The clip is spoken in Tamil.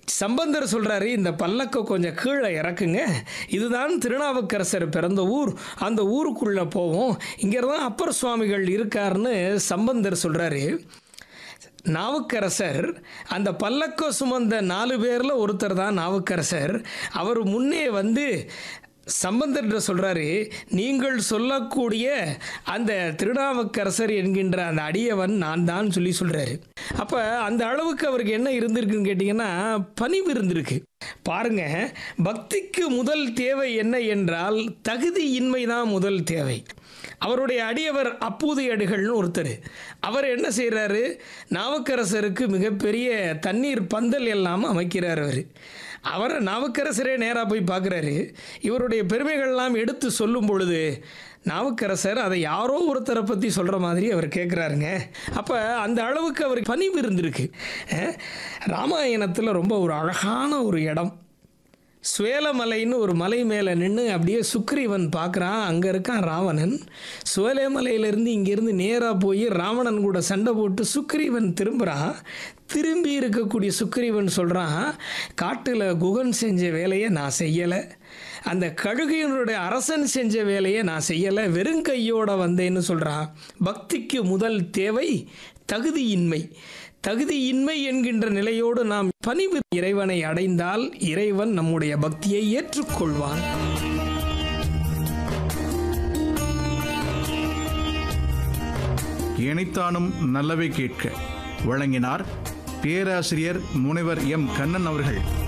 சம்பந்தர் சொல்றாரு இந்த பல்லக்க கொஞ்சம் கீழே இறக்குங்க இதுதான் திருநாவுக்கரசர் பிறந்த ஊர் அந்த ஊருக்குள்ள போவோம் இங்கே தான் அப்பர் சுவாமிகள் இருக்காருன்னு சம்பந்தர் சொல்றாரு நாவுக்கரசர் அந்த பல்லக்க சுமந்த நாலு பேரில் ஒருத்தர் தான் நாவுக்கரசர் அவர் முன்னே வந்து சம்பந்தர்கிட்ட சொல்கிறாரு நீங்கள் சொல்லக்கூடிய அந்த திருநாவுக்கரசர் என்கின்ற அந்த அடியவன் நான் தான் சொல்லி சொல்கிறாரு அப்போ அந்த அளவுக்கு அவருக்கு என்ன இருந்திருக்குன்னு கேட்டிங்கன்னா பணிவு இருந்திருக்கு பாருங்க பக்திக்கு முதல் தேவை என்ன என்றால் தகுதியின்மை தான் முதல் தேவை அவருடைய அடியவர் அப்பூதி அடிகள்னு ஒருத்தர் அவர் என்ன செய்கிறாரு நாவுக்கரசருக்கு மிகப்பெரிய தண்ணீர் பந்தல் எல்லாம் அமைக்கிறார் அவர் அவரை நாவுக்கரசரே நேராக போய் பார்க்குறாரு இவருடைய பெருமைகள்லாம் எடுத்து சொல்லும் பொழுது நாவுக்கரசர் அதை யாரோ ஒருத்தரை பற்றி சொல்கிற மாதிரி அவர் கேட்குறாருங்க அப்போ அந்த அளவுக்கு அவருக்கு பணிவு இருந்திருக்கு அஹ், ராமாயணத்தில் ரொம்ப ஒரு அழகான ஒரு இடம் சுவேலமலைன்னு ஒரு மலை மேலே நின்று அப்படியே சுக்ரீவன் பார்க்குறான் அங்கே இருக்கான் ராவணன் சுவேலமலையிலேருந்து இங்கேருந்து நேராக போய் ராவணன் கூட சண்டை போட்டு சுக்ரீவன் திரும்புகிறான் திரும்பி இருக்கக்கூடிய சுக்ரீவன் சொல்கிறான் காட்டில் குகன் செஞ்ச வேலையை நான் செய்யலை அந்த கழுகையினுடைய அரசன் செஞ்ச வேலையை நான் செய்யலை வெறும் கையோட வந்தேன்னு சொல்கிறான் பக்திக்கு முதல் தேவை தகுதியின்மை தகுதியின்மை என்கின்ற நிலையோடு நாம் பணிவு இறைவனை அடைந்தால் இறைவன் நம்முடைய பக்தியை ஏற்றுக்கொள்வான் இணைத்தானும் நல்லவை கேட்க வழங்கினார் பேராசிரியர் முனைவர் எம் கண்ணன் அவர்கள்